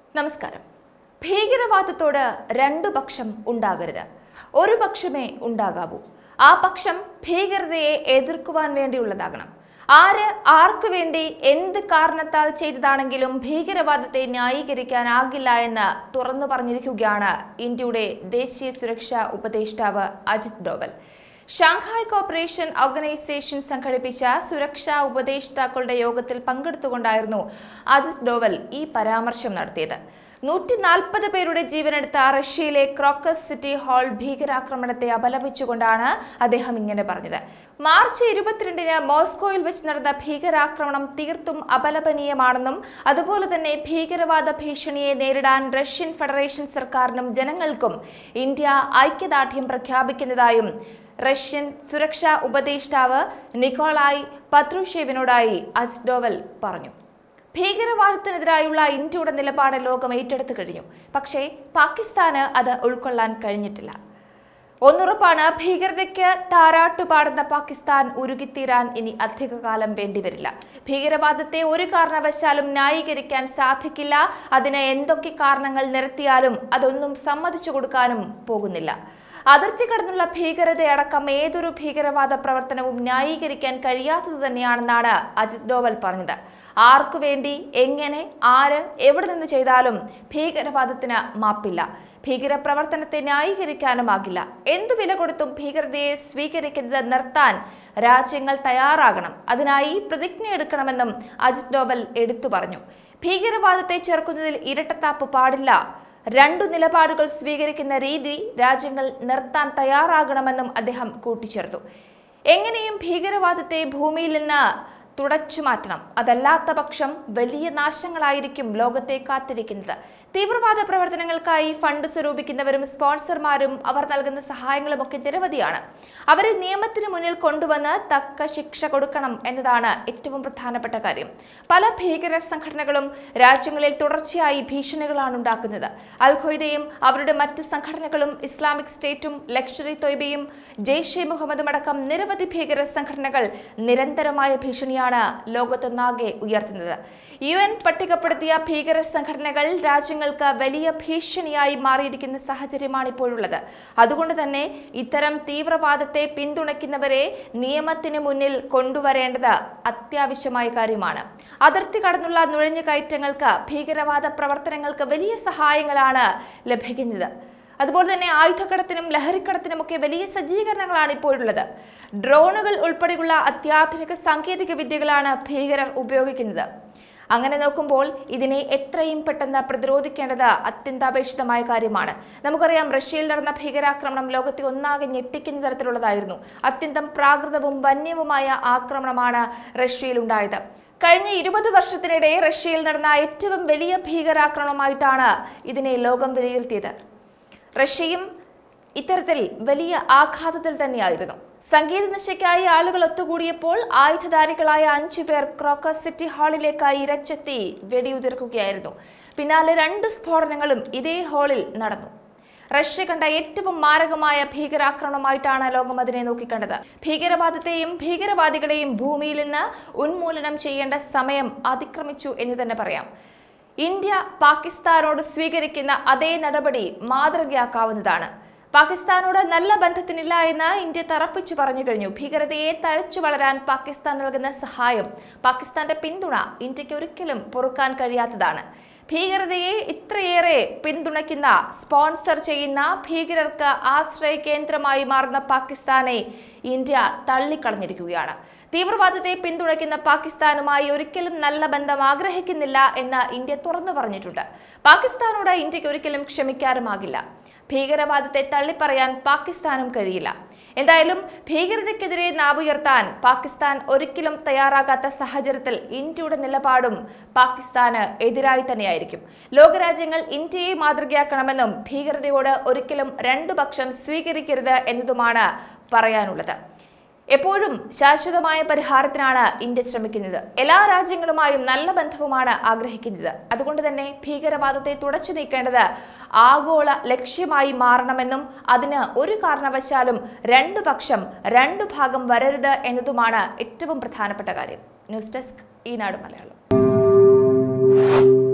നമസ്കാരം ഭീകരവാദത്തോട് രണ്ടു പക്ഷം ഉണ്ടാകരുത് ഒരു പക്ഷമേ ഉണ്ടാകാവൂ ആ പക്ഷം ഭീകരതയെ എതിർക്കുവാൻ വേണ്ടിയുള്ളതാകണം ആര് ആർക്കു വേണ്ടി എന്ത് കാരണത്താൽ ചെയ്തതാണെങ്കിലും ഭീകരവാദത്തെ ന്യായീകരിക്കാനാകില്ല എന്ന് തുറന്നു പറഞ്ഞിരിക്കുകയാണ് ഇന്ത്യയുടെ ദേശീയ സുരക്ഷാ ഉപദേഷ്ടാവ് Ajit Doval Shanghai cooperation organisation സംഘടിപ്പിച്ച സുരക്ഷാ ഉപദേഷ്ടാക്കളുടെ യോഗത്തിൽ പങ്കെടുത്തുകൊണ്ടായിരുന്നു അജിത് ഡോവൽ ഈ പരാമർശം നടത്തിയത് നൂറ്റി നാൽപ്പത് പേരുടെ ജീവനെടുത്ത റഷ്യയിലെ ക്രോക്കസ് സിറ്റി ഹാൾ ഭീകരാക്രമണത്തെ അപലപിച്ചുകൊണ്ടാണ് അദ്ദേഹം ഇങ്ങനെ പറഞ്ഞത് മാർച്ച് ഇരുപത്തിരണ്ടിന് മോസ്കോയിൽ വെച്ച് നടന്ന ഭീകരാക്രമണം തീർത്തും അപലപനീയമാണെന്നും അതുപോലെ തന്നെ ഭീകരവാദ ഭീഷണിയെ നേരിടാൻ റഷ്യൻ ഫെഡറേഷൻ സർക്കാരിനും ജനങ്ങൾക്കും ഇന്ത്യ ഐക്യദാർഢ്യം പ്രഖ്യാപിക്കുന്നതായും റഷ്യൻ സുരക്ഷാ ഉപദേഷ്ടാവ് നിക്കോളായ് പത്രുഷേവിനോടായി അസ്ഡോവൽ പറഞ്ഞു ഭീകരവാദത്തിനെതിരായുള്ള ഇന്ത്യയുടെ നിലപാട് ലോകം ഏറ്റെടുത്തു കഴിഞ്ഞു പക്ഷേ പാകിസ്ഥാന് അത് ഉൾക്കൊള്ളാൻ കഴിഞ്ഞിട്ടില്ല ഒന്നുറപ്പാണ് ഭീകരതയ്ക്ക് താരാട്ടുപാടുന്ന പാകിസ്ഥാൻ ഉരുകിത്തീരാൻ ഇനി അധികകാലം വേണ്ടിവരില്ല ഭീകരവാദത്തെ ഒരു കാരണവശാലും ന്യായീകരിക്കാൻ സാധിക്കില്ല അതിന് എന്തൊക്കെ കാരണങ്ങൾ നിരത്തിയാലും അതൊന്നും സമ്മതിച്ചു കൊടുക്കാനും പോകുന്നില്ല അതിർത്തി കടന്നുള്ള ഭീകരതയടക്കം ഏതൊരു ഭീകരവാദ പ്രവർത്തനവും ന്യായീകരിക്കാൻ കഴിയാത്തത് തന്നെയാണെന്നാണ് അജിത് ഡോവൽ പറഞ്ഞത് ആർക്കു വേണ്ടി എങ്ങനെ ആര് എവിടെ നിന്ന് ചെയ്താലും ഭീകരവാദത്തിന് മാപ്പില്ല ഭീകരപ്രവർത്തനത്തെ ന്യായീകരിക്കാനുമാകില്ല എന്തു വില കൊടുത്തും ഭീകരതയെ സ്വീകരിക്കുന്നത് നിർത്താൻ രാജ്യങ്ങൾ തയ്യാറാകണം അതിനായി പ്രതിജ്ഞയെടുക്കണമെന്നും അജിത് ഡോവൽ എടുത്തു പറഞ്ഞു ഭീകരവാദത്തെ ചെറുക്കുന്നതിൽ ഇരട്ടത്താപ്പ് പാടില്ല രണ്ടു നിലപാടുകൾ സ്വീകരിക്കുന്ന രീതി രാജ്യങ്ങൾ നിർത്താൻ തയ്യാറാകണമെന്നും അദ്ദേഹം കൂട്ടിച്ചേർത്തു എങ്ങനെയും ഭീകരവാദത്തെ ഭൂമിയിൽ നിന്ന് തുടച്ചു മാറ്റണം അതല്ലാത്ത പക്ഷം വലിയ നാശങ്ങളായിരിക്കും ലോകത്തെ കാത്തിരിക്കുന്നത് തീവ്രവാദ പ്രവർത്തനങ്ങൾക്കായി ഫണ്ട് സ്വരൂപിക്കുന്നവരും സ്പോൺസർമാരും അവർ നൽകുന്ന സഹായങ്ങളും ഒക്കെ നിരവധിയാണ് അവരെ നിയമത്തിന് മുന്നിൽ കൊണ്ടുവന്ന് തക്ക ശിക്ഷ കൊടുക്കണം എന്നതാണ് ഏറ്റവും പ്രധാനപ്പെട്ട കാര്യം പല ഭീകര സംഘടനകളും രാജ്യങ്ങളിൽ തുടർച്ചയായി ഭീഷണികളാണ് ഉണ്ടാക്കുന്നത് അൽ ഖ്വയ്ദയും അവരുടെ മറ്റ് സംഘടനകളും ഇസ്ലാമിക് സ്റ്റേറ്റും ലക്ഷറി തൊയ്ബയും ജെയ്ഷെ മുഹമ്മദും അടക്കം നിരവധി ഭീകര സംഘടനകൾ നിരന്തരമായ ഭീഷണിയാണ് ലോകത്തൊന്നാകെ ഉയർത്തുന്നത് യു എൻ പട്ടികപ്പെടുത്തിയ ഭീകര സംഘടനകൾ രാജ്യങ്ങൾക്ക് വലിയ ഭീഷണിയായി മാറിയിരിക്കുന്ന സാഹചര്യമാണ് ഇപ്പോഴുള്ളത് അതുകൊണ്ട് തന്നെ ഇത്തരം തീവ്രവാദത്തെ പിന്തുണയ്ക്കുന്നവരെ നിയമത്തിന് മുന്നിൽ കൊണ്ടുവരേണ്ടത് അത്യാവശ്യമായ കാര്യമാണ് അതിർത്തി കടന്നുള്ള നുഴഞ്ഞുകയറ്റങ്ങൾക്ക് ഭീകരവാദ പ്രവർത്തനങ്ങൾക്ക് വലിയ സഹായങ്ങളാണ് ലഭിക്കുന്നത് അതുപോലെ തന്നെ ആയുധക്കടത്തിനും ലഹരിക്കടത്തിനുമൊക്കെ വലിയ സജ്ജീകരണങ്ങളാണ് ഇപ്പോഴുള്ളത് ഡ്രോണുകൾ ഉൾപ്പെടെയുള്ള അത്യാധുനിക സാങ്കേതിക വിദ്യകളാണ് ഭീകരർ ഉപയോഗിക്കുന്നത് അങ്ങനെ നോക്കുമ്പോൾ ഇതിനെ എത്രയും പെട്ടെന്ന് പ്രതിരോധിക്കേണ്ടത് അത്യന്താപേക്ഷിതമായ കാര്യമാണ് നമുക്കറിയാം റഷ്യയിൽ നടന്ന ഭീകരാക്രമണം ലോകത്തെ ഒന്നാകെ ഞെട്ടിക്കുന്ന തരത്തിലുള്ളതായിരുന്നു അത്യന്തം പ്രാകൃതവും വന്യവുമായ ആക്രമണമാണ് റഷ്യയിൽ ഉണ്ടായത് കഴിഞ്ഞ ഇരുപത് വർഷത്തിനിടെ റഷ്യയിൽ നടന്ന ഏറ്റവും വലിയ ഭീകരാക്രമണമായിട്ടാണ് ഇതിനെ ലോകം വിലയിരുത്തിയത് റഷ്യയും ഇത്തരത്തിൽ വലിയ ആഘാതത്തിൽ തന്നെയായിരുന്നു സംഗീത നിശയ്ക്കായി ആളുകൾ ഒത്തുകൂടിയപ്പോൾ ആയുധധാരികളായ അഞ്ചു പേർ ക്രോക്കസ് സിറ്റി ഹാളിലേക്കായി ഇരച്ചെത്തി വെടിയുതിർക്കുകയായിരുന്നു പിന്നാലെ രണ്ട് സ്ഫോടനങ്ങളും ഇതേ ഹാളിൽ നടന്നു റഷ്യ കണ്ട ഏറ്റവും മാരകമായ ഭീകരാക്രമണമായിട്ടാണ് ലോകം അതിനെ നോക്കിക്കണ്ടത് ഭീകരവാദത്തെയും ഭീകരവാദികളെയും ഭൂമിയിൽ നിന്ന് ഉന്മൂലനം ചെയ്യേണ്ട സമയം അതിക്രമിച്ചു എന്ന് തന്നെ പറയാം ഇന്ത്യ പാകിസ്ഥാനോട് സ്വീകരിക്കുന്ന അതേ നടപടി മാതൃകയാക്കാവുന്നതാണ് പാകിസ്ഥാനോട് നല്ല ബന്ധത്തിനില്ല എന്ന് ഇന്ത്യ തറപ്പിച്ചു പറഞ്ഞു കഴിഞ്ഞു ഭീകരതയെ തഴച്ചു വളരാൻ പാകിസ്ഥാൻ നൽകുന്ന സഹായം പാകിസ്ഥാന്റെ പിന്തുണ ഇന്ത്യക്ക് ഒരിക്കലും പൊറുക്കാൻ കഴിയാത്തതാണ് ഭീകരതയെ ഇത്രയേറെ പിന്തുണയ്ക്കുന്ന സ്പോൺസർ ചെയ്യുന്ന ഭീകരർക്ക് ആശ്രയ കേന്ദ്രമായി മാറുന്ന പാകിസ്ഥാനെ ഇന്ത്യ തള്ളിക്കളഞ്ഞിരിക്കുകയാണ് തീവ്രവാദത്തെ പിന്തുണയ്ക്കുന്ന പാകിസ്ഥാനുമായി ഒരിക്കലും നല്ല ബന്ധം ആഗ്രഹിക്കുന്നില്ല എന്ന് ഇന്ത്യ തുറന്നു പറഞ്ഞിട്ടുണ്ട് പാകിസ്ഥാനോട് ഇന്ത്യക്ക് ഒരിക്കലും ക്ഷമിക്കാനുമാകില്ല ഭീകരവാദത്തെ തള്ളിപ്പറയാൻ പാകിസ്ഥാനും കഴിയില്ല എന്തായാലും ഭീകരതയ്ക്കെതിരെ നാവുയർത്താൻ പാകിസ്ഥാൻ ഒരിക്കലും തയ്യാറാകാത്ത സാഹചര്യത്തിൽ ഇന്ത്യയുടെ നിലപാടും പാകിസ്ഥാന് എതിരായി തന്നെയായിരിക്കും ലോകരാജ്യങ്ങൾ ഇന്ത്യയെ മാതൃകയാക്കണമെന്നും ഭീകരതയോട് ഒരിക്കലും രണ്ടു പക്ഷം സ്വീകരിക്കരുത് എന്നതുമാണ് പറയാനുള്ളത് എപ്പോഴും ശാശ്വതമായ പരിഹാരത്തിനാണ് ഇന്ത്യ ശ്രമിക്കുന്നത് എല്ലാ രാജ്യങ്ങളുമായും നല്ല ബന്ധവുമാണ് ആഗ്രഹിക്കുന്നത് അതുകൊണ്ട് തന്നെ ഭീകരവാദത്തെ തുടച്ചു നീക്കേണ്ടത് ആഗോള ലക്ഷ്യമായി മാറണമെന്നും അതിന് ഒരു കാരണവശാലും രണ്ടു പക്ഷം രണ്ടു ഭാഗം വരരുത് എന്നതുമാണ് ഏറ്റവും പ്രധാനപ്പെട്ട കാര്യം ന്യൂസ് ഡെസ്ക് ഈനാട് മലയാളം